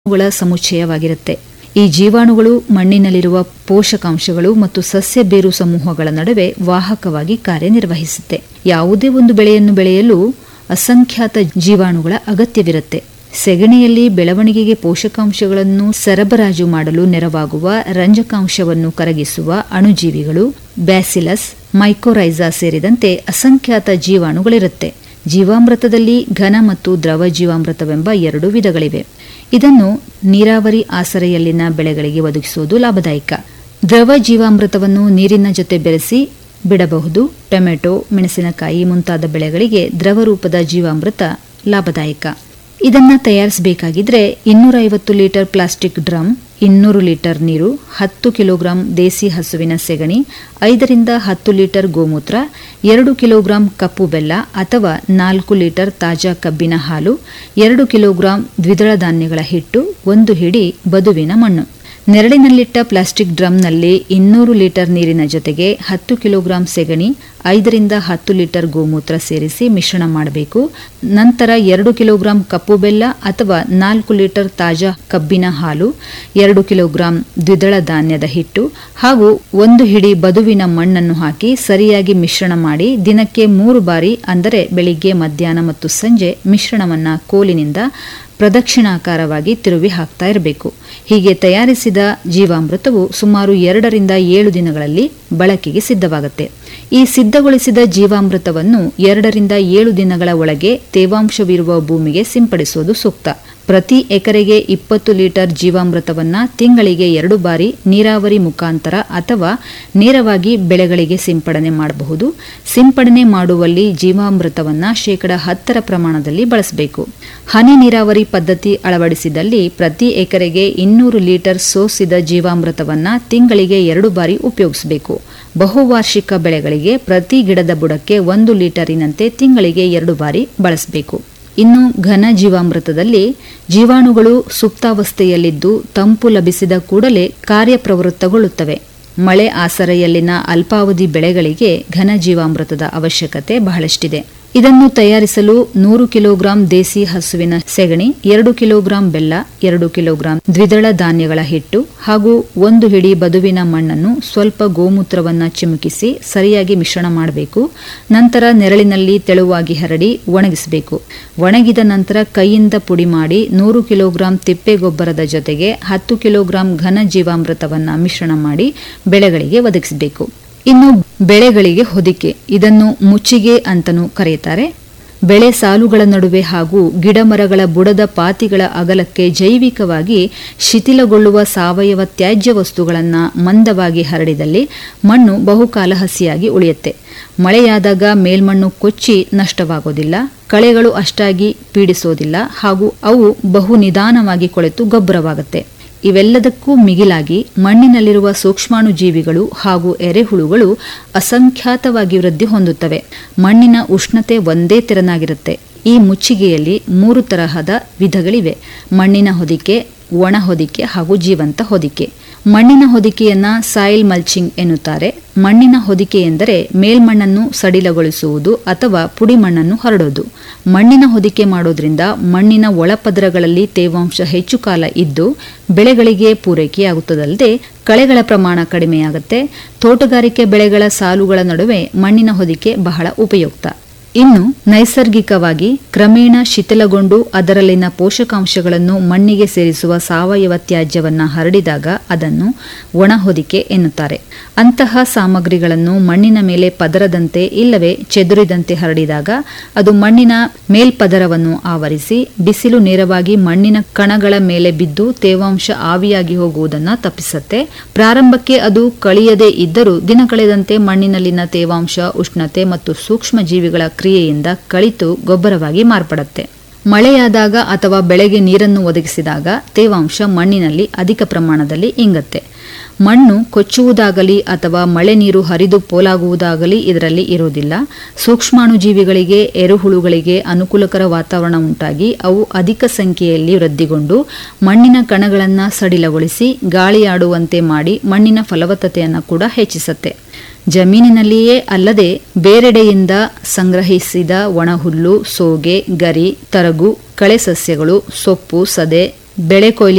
ಗಳ ಸಮುಚ್ಚಯವಾಗಿರುತ್ತೆ ಈ ಜೀವಾಣುಗಳು ಮಣ್ಣಿನಲ್ಲಿರುವ ಪೋಷಕಾಂಶಗಳು ಮತ್ತು ಸಸ್ಯ ಬೇರು ಸಮೂಹಗಳ ನಡುವೆ ವಾಹಕವಾಗಿ ಕಾರ್ಯನಿರ್ವಹಿಸುತ್ತೆ ಯಾವುದೇ ಒಂದು ಬೆಳೆಯನ್ನು ಬೆಳೆಯಲು ಅಸಂಖ್ಯಾತ ಜೀವಾಣುಗಳ ಅಗತ್ಯವಿರುತ್ತೆ ಸೆಗಣಿಯಲ್ಲಿ ಬೆಳವಣಿಗೆಗೆ ಪೋಷಕಾಂಶಗಳನ್ನು ಸರಬರಾಜು ಮಾಡಲು ನೆರವಾಗುವ ರಂಜಕಾಂಶವನ್ನು ಕರಗಿಸುವ ಅಣುಜೀವಿಗಳು ಬ್ಯಾಸಿಲಸ್ ಮೈಕೋರೈಸಾ ಸೇರಿದಂತೆ ಅಸಂಖ್ಯಾತ ಜೀವಾಣುಗಳಿರುತ್ತೆ ಜೀವಾಮೃತದಲ್ಲಿ ಘನ ಮತ್ತು ದ್ರವ ಜೀವಾಮೃತವೆಂಬ ಎರಡು ವಿಧಗಳಿವೆ ಇದನ್ನು ನೀರಾವರಿ ಆಸರೆಯಲ್ಲಿನ ಬೆಳೆಗಳಿಗೆ ಒದಗಿಸುವುದು ಲಾಭದಾಯಕ ದ್ರವ ಜೀವಾಮೃತವನ್ನು ನೀರಿನ ಜೊತೆ ಬೆರೆಸಿ ಬಿಡಬಹುದು ಟೊಮೆಟೊ ಮೆಣಸಿನಕಾಯಿ ಮುಂತಾದ ಬೆಳೆಗಳಿಗೆ ದ್ರವ ರೂಪದ ಜೀವಾಮೃತ ಲಾಭದಾಯಕ ಇದನ್ನ ತಯಾರಿಸಬೇಕಾಗಿದ್ರೆ ಇನ್ನೂರ ಐವತ್ತು ಲೀಟರ್ ಪ್ಲಾಸ್ಟಿಕ್ ಡ್ರಮ್ ಇನ್ನೂರು ಲೀಟರ್ ನೀರು ಹತ್ತು ಕಿಲೋಗ್ರಾಂ ದೇಸಿ ಹಸುವಿನ ಸೆಗಣಿ ಐದರಿಂದ ಹತ್ತು ಲೀಟರ್ ಗೋಮೂತ್ರ ಎರಡು ಕಿಲೋಗ್ರಾಂ ಕಪ್ಪು ಬೆಲ್ಲ ಅಥವಾ ನಾಲ್ಕು ಲೀಟರ್ ತಾಜಾ ಕಬ್ಬಿನ ಹಾಲು ಎರಡು ಕಿಲೋಗ್ರಾಂ ದ್ವಿದಳ ಧಾನ್ಯಗಳ ಹಿಟ್ಟು ಒಂದು ಹಿಡಿ ಬದುವಿನ ಮಣ್ಣು ನೆರಳಿನಲ್ಲಿಟ್ಟ ಪ್ಲಾಸ್ಟಿಕ್ ಡ್ರಮ್ನಲ್ಲಿ ಇನ್ನೂರು ಲೀಟರ್ ನೀರಿನ ಜೊತೆಗೆ ಹತ್ತು ಕಿಲೋಗ್ರಾಂ ಸೆಗಣಿ ಐದರಿಂದ ಹತ್ತು ಲೀಟರ್ ಗೋಮೂತ್ರ ಸೇರಿಸಿ ಮಿಶ್ರಣ ಮಾಡಬೇಕು ನಂತರ ಎರಡು ಕಿಲೋಗ್ರಾಂ ಕಪ್ಪು ಬೆಲ್ಲ ಅಥವಾ ನಾಲ್ಕು ಲೀಟರ್ ತಾಜಾ ಕಬ್ಬಿನ ಹಾಲು ಎರಡು ಕಿಲೋಗ್ರಾಂ ದ್ವಿದಳ ಧಾನ್ಯದ ಹಿಟ್ಟು ಹಾಗೂ ಒಂದು ಹಿಡಿ ಬದುವಿನ ಮಣ್ಣನ್ನು ಹಾಕಿ ಸರಿಯಾಗಿ ಮಿಶ್ರಣ ಮಾಡಿ ದಿನಕ್ಕೆ ಮೂರು ಬಾರಿ ಅಂದರೆ ಬೆಳಿಗ್ಗೆ ಮಧ್ಯಾಹ್ನ ಮತ್ತು ಸಂಜೆ ಮಿಶ್ರಣವನ್ನ ಕೋಲಿನಿಂದ ಪ್ರದಕ್ಷಿಣಾಕಾರವಾಗಿ ತಿರುವಿ ಹಾಕ್ತಾ ಇರಬೇಕು ಹೀಗೆ ತಯಾರಿಸಿದ ಜೀವಾಮೃತವು ಸುಮಾರು ಎರಡರಿಂದ ಏಳು ದಿನಗಳಲ್ಲಿ ಬಳಕೆಗೆ ಸಿದ್ಧವಾಗುತ್ತೆ ಈ ಸಿದ್ಧಗೊಳಿಸಿದ ಜೀವಾಮೃತವನ್ನು ಎರಡರಿಂದ ಏಳು ದಿನಗಳ ಒಳಗೆ ತೇವಾಂಶವಿರುವ ಭೂಮಿಗೆ ಸಿಂಪಡಿಸುವುದು ಸೂಕ್ತ ಪ್ರತಿ ಎಕರೆಗೆ ಇಪ್ಪತ್ತು ಲೀಟರ್ ಜೀವಾಮೃತವನ್ನ ತಿಂಗಳಿಗೆ ಎರಡು ಬಾರಿ ನೀರಾವರಿ ಮುಖಾಂತರ ಅಥವಾ ನೇರವಾಗಿ ಬೆಳೆಗಳಿಗೆ ಸಿಂಪಡಣೆ ಮಾಡಬಹುದು ಸಿಂಪಡಣೆ ಮಾಡುವಲ್ಲಿ ಜೀವಾಮೃತವನ್ನ ಶೇಕಡ ಹತ್ತರ ಪ್ರಮಾಣದಲ್ಲಿ ಬಳಸಬೇಕು ಹನಿ ನೀರಾವರಿ ಪದ್ಧತಿ ಅಳವಡಿಸಿದಲ್ಲಿ ಪ್ರತಿ ಎಕರೆಗೆ ಇನ್ನೂರು ಲೀಟರ್ ಸೋಸಿದ ಜೀವಾಮೃತವನ್ನ ತಿಂಗಳಿಗೆ ಎರಡು ಬಾರಿ ಉಪಯೋಗಿಸಬೇಕು ಬಹುವಾರ್ಷಿಕ ಬೆಳೆಗಳಿಗೆ ಪ್ರತಿ ಗಿಡದ ಬುಡಕ್ಕೆ ಒಂದು ಲೀಟರಿನಂತೆ ತಿಂಗಳಿಗೆ ಎರಡು ಬಾರಿ ಬಳಸಬೇಕು ಇನ್ನು ಘನ ಜೀವಾಮೃತದಲ್ಲಿ ಜೀವಾಣುಗಳು ಸುಪ್ತಾವಸ್ಥೆಯಲ್ಲಿದ್ದು ತಂಪು ಲಭಿಸಿದ ಕೂಡಲೇ ಕಾರ್ಯಪ್ರವೃತ್ತಗೊಳ್ಳುತ್ತವೆ ಮಳೆ ಆಸರೆಯಲ್ಲಿನ ಅಲ್ಪಾವಧಿ ಬೆಳೆಗಳಿಗೆ ಘನ ಜೀವಾಮೃತದ ಅವಶ್ಯಕತೆ ಬಹಳಷ್ಟಿದೆ ಇದನ್ನು ತಯಾರಿಸಲು ನೂರು ಕಿಲೋಗ್ರಾಂ ದೇಸಿ ಹಸುವಿನ ಸೆಗಣಿ ಎರಡು ಕಿಲೋಗ್ರಾಂ ಬೆಲ್ಲ ಎರಡು ಕಿಲೋಗ್ರಾಂ ದ್ವಿದಳ ಧಾನ್ಯಗಳ ಹಿಟ್ಟು ಹಾಗೂ ಒಂದು ಹಿಡಿ ಬದುವಿನ ಮಣ್ಣನ್ನು ಸ್ವಲ್ಪ ಗೋಮೂತ್ರವನ್ನ ಚಿಮುಕಿಸಿ ಸರಿಯಾಗಿ ಮಿಶ್ರಣ ಮಾಡಬೇಕು ನಂತರ ನೆರಳಿನಲ್ಲಿ ತೆಳುವಾಗಿ ಹರಡಿ ಒಣಗಿಸಬೇಕು ಒಣಗಿದ ನಂತರ ಕೈಯಿಂದ ಪುಡಿ ಮಾಡಿ ನೂರು ಕಿಲೋಗ್ರಾಂ ತಿಪ್ಪೆ ಗೊಬ್ಬರದ ಜೊತೆಗೆ ಹತ್ತು ಕಿಲೋಗ್ರಾಂ ಘನ ಜೀವಾಮೃತವನ್ನ ಮಿಶ್ರಣ ಮಾಡಿ ಬೆಳೆಗಳಿಗೆ ಒದಗಿಸಬೇಕು ಇನ್ನು ಬೆಳೆಗಳಿಗೆ ಹೊದಿಕೆ ಇದನ್ನು ಮುಚ್ಚಿಗೆ ಅಂತನೂ ಕರೆಯುತ್ತಾರೆ ಬೆಳೆ ಸಾಲುಗಳ ನಡುವೆ ಹಾಗೂ ಗಿಡಮರಗಳ ಬುಡದ ಪಾತಿಗಳ ಅಗಲಕ್ಕೆ ಜೈವಿಕವಾಗಿ ಶಿಥಿಲಗೊಳ್ಳುವ ಸಾವಯವ ತ್ಯಾಜ್ಯ ವಸ್ತುಗಳನ್ನು ಮಂದವಾಗಿ ಹರಡಿದಲ್ಲಿ ಮಣ್ಣು ಬಹುಕಾಲ ಹಸಿಯಾಗಿ ಉಳಿಯುತ್ತೆ ಮಳೆಯಾದಾಗ ಮೇಲ್ಮಣ್ಣು ಕೊಚ್ಚಿ ನಷ್ಟವಾಗೋದಿಲ್ಲ ಕಳೆಗಳು ಅಷ್ಟಾಗಿ ಪೀಡಿಸೋದಿಲ್ಲ ಹಾಗೂ ಅವು ಬಹು ನಿಧಾನವಾಗಿ ಕೊಳೆತು ಗೊಬ್ಬರವಾಗುತ್ತೆ ಇವೆಲ್ಲದಕ್ಕೂ ಮಿಗಿಲಾಗಿ ಮಣ್ಣಿನಲ್ಲಿರುವ ಸೂಕ್ಷ್ಮಾಣು ಜೀವಿಗಳು ಹಾಗೂ ಎರೆಹುಳುಗಳು ಅಸಂಖ್ಯಾತವಾಗಿ ವೃದ್ಧಿ ಹೊಂದುತ್ತವೆ ಮಣ್ಣಿನ ಉಷ್ಣತೆ ಒಂದೇ ತೆರನಾಗಿರುತ್ತೆ ಈ ಮುಚ್ಚಿಗೆಯಲ್ಲಿ ಮೂರು ತರಹದ ವಿಧಗಳಿವೆ ಮಣ್ಣಿನ ಹೊದಿಕೆ ಒಣ ಹೊದಿಕೆ ಹಾಗೂ ಜೀವಂತ ಹೊದಿಕೆ ಮಣ್ಣಿನ ಹೊದಿಕೆಯನ್ನ ಸಾಯಿಲ್ ಮಲ್ಚಿಂಗ್ ಎನ್ನುತ್ತಾರೆ ಮಣ್ಣಿನ ಹೊದಿಕೆ ಎಂದರೆ ಮೇಲ್ಮಣ್ಣನ್ನು ಸಡಿಲಗೊಳಿಸುವುದು ಅಥವಾ ಪುಡಿ ಮಣ್ಣನ್ನು ಹರಡೋದು ಮಣ್ಣಿನ ಹೊದಿಕೆ ಮಾಡೋದ್ರಿಂದ ಮಣ್ಣಿನ ಒಳಪದರಗಳಲ್ಲಿ ತೇವಾಂಶ ಹೆಚ್ಚು ಕಾಲ ಇದ್ದು ಬೆಳೆಗಳಿಗೆ ಪೂರೈಕೆಯಾಗುತ್ತದಲ್ಲದೆ ಕಳೆಗಳ ಪ್ರಮಾಣ ಕಡಿಮೆಯಾಗುತ್ತೆ ತೋಟಗಾರಿಕೆ ಬೆಳೆಗಳ ಸಾಲುಗಳ ನಡುವೆ ಮಣ್ಣಿನ ಹೊದಿಕೆ ಬಹಳ ಉಪಯುಕ್ತ ಇನ್ನು ನೈಸರ್ಗಿಕವಾಗಿ ಕ್ರಮೇಣ ಶಿಥಿಲಗೊಂಡು ಅದರಲ್ಲಿನ ಪೋಷಕಾಂಶಗಳನ್ನು ಮಣ್ಣಿಗೆ ಸೇರಿಸುವ ಸಾವಯವ ತ್ಯಾಜ್ಯವನ್ನ ಹರಡಿದಾಗ ಅದನ್ನು ಒಣ ಹೊದಿಕೆ ಎನ್ನುತ್ತಾರೆ ಅಂತಹ ಸಾಮಗ್ರಿಗಳನ್ನು ಮಣ್ಣಿನ ಮೇಲೆ ಪದರದಂತೆ ಇಲ್ಲವೇ ಚೆದುರಿದಂತೆ ಹರಡಿದಾಗ ಅದು ಮಣ್ಣಿನ ಮೇಲ್ಪದರವನ್ನು ಆವರಿಸಿ ಬಿಸಿಲು ನೇರವಾಗಿ ಮಣ್ಣಿನ ಕಣಗಳ ಮೇಲೆ ಬಿದ್ದು ತೇವಾಂಶ ಆವಿಯಾಗಿ ಹೋಗುವುದನ್ನು ತಪ್ಪಿಸುತ್ತೆ ಪ್ರಾರಂಭಕ್ಕೆ ಅದು ಕಳಿಯದೇ ಇದ್ದರೂ ದಿನ ಕಳೆದಂತೆ ಮಣ್ಣಿನಲ್ಲಿನ ತೇವಾಂಶ ಉಷ್ಣತೆ ಮತ್ತು ಸೂಕ್ಷ್ಮ ಜೀವಿಗಳ ಕ್ರಿಯೆಯಿಂದ ಕಳಿತು ಗೊಬ್ಬರವಾಗಿ ಮಾರ್ಪಡುತ್ತೆ ಮಳೆಯಾದಾಗ ಅಥವಾ ಬೆಳೆಗೆ ನೀರನ್ನು ಒದಗಿಸಿದಾಗ ತೇವಾಂಶ ಮಣ್ಣಿನಲ್ಲಿ ಅಧಿಕ ಪ್ರಮಾಣದಲ್ಲಿ ಇಂಗತ್ತೆ ಮಣ್ಣು ಕೊಚ್ಚುವುದಾಗಲಿ ಅಥವಾ ಮಳೆ ನೀರು ಹರಿದು ಪೋಲಾಗುವುದಾಗಲಿ ಇದರಲ್ಲಿ ಇರುವುದಿಲ್ಲ ಸೂಕ್ಷ್ಮಾಣು ಜೀವಿಗಳಿಗೆ ಎರೆಹುಳುಗಳಿಗೆ ಅನುಕೂಲಕರ ವಾತಾವರಣ ಉಂಟಾಗಿ ಅವು ಅಧಿಕ ಸಂಖ್ಯೆಯಲ್ಲಿ ವೃದ್ಧಿಗೊಂಡು ಮಣ್ಣಿನ ಕಣಗಳನ್ನು ಸಡಿಲಗೊಳಿಸಿ ಗಾಳಿಯಾಡುವಂತೆ ಮಾಡಿ ಮಣ್ಣಿನ ಫಲವತ್ತತೆಯನ್ನು ಕೂಡ ಹೆಚ್ಚಿಸುತ್ತೆ ಜಮೀನಿನಲ್ಲಿಯೇ ಅಲ್ಲದೆ ಬೇರೆಡೆಯಿಂದ ಸಂಗ್ರಹಿಸಿದ ಒಣಹುಲ್ಲು ಸೋಗೆ ಗರಿ ತರಗು ಕಳೆ ಸಸ್ಯಗಳು ಸೊಪ್ಪು ಸದೆ ಬೆಳೆ ಕೊಯ್ಲಿ